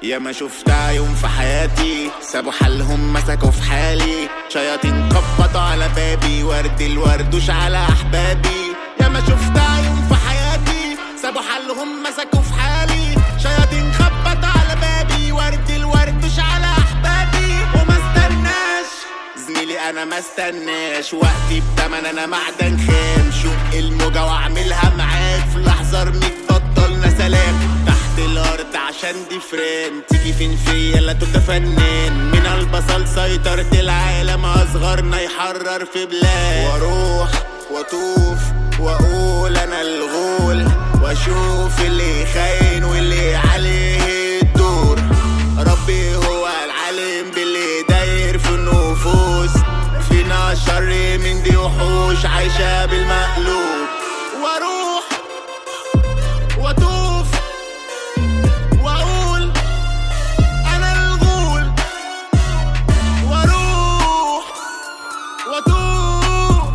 يا ما شفتها يوم في حياتي سابوا حالهم مسكوا في حالي شياطين خبطوا على بابي ورد الوردوش على احبابي يا ما شفتها يوم في حياتي سابوا حالهم مسكوا في حالي شياطين خبطوا على بابي ورد الوردوش على احبابي وما استناش زميلي انا ما استناش وقتي بتمن انا معدن خام شق الموجة واعملها معاك في لحظة ارميك بطلنا سلام تحت الارض عشان دي فريم تيجي فين فيا لا تبقى فنان من البصل سيطرة العالم اصغرنا يحرر في بلاد واروح واطوف واقول انا الغول واشوف اللي خاين واللي عليه الدور ربي هو العالم باللي داير في النفوس فينا شر من دي وحوش عايشة بالمقلوب واروح واطوف واقول انا الغول واروح واطوف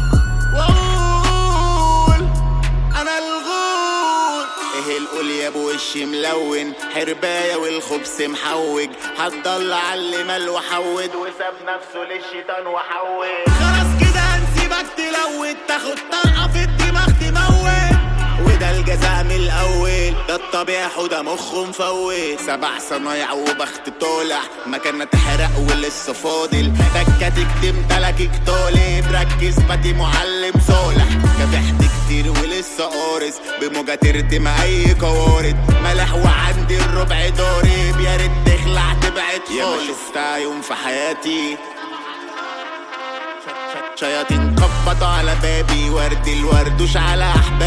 واقول انا الغول ايه القول يا ابو وش ملون حربايه والخبز محوج هتضل علم وحود وساب نفسه للشيطان وحود خلاص كده هنسيبك تلوت تاخد طلقه في الدماغ تموت وده الجزاء من الاول ده الطبيعي حوده مخه مفوت سبع صنايع وبخت طالع مكاننا تحرق ولسه فاضل تكه تكتم تلكك طالب ركز باتي معلم صالح كافحت كتير ولسه قارص بموجة تردم اي قوارض ملح وعندي الربع ضارب يا ريت تخلع تبعد خالص يا ما شفتها يوم في حياتي شياطين خبطوا على بابي ورد الوردوش على احبابي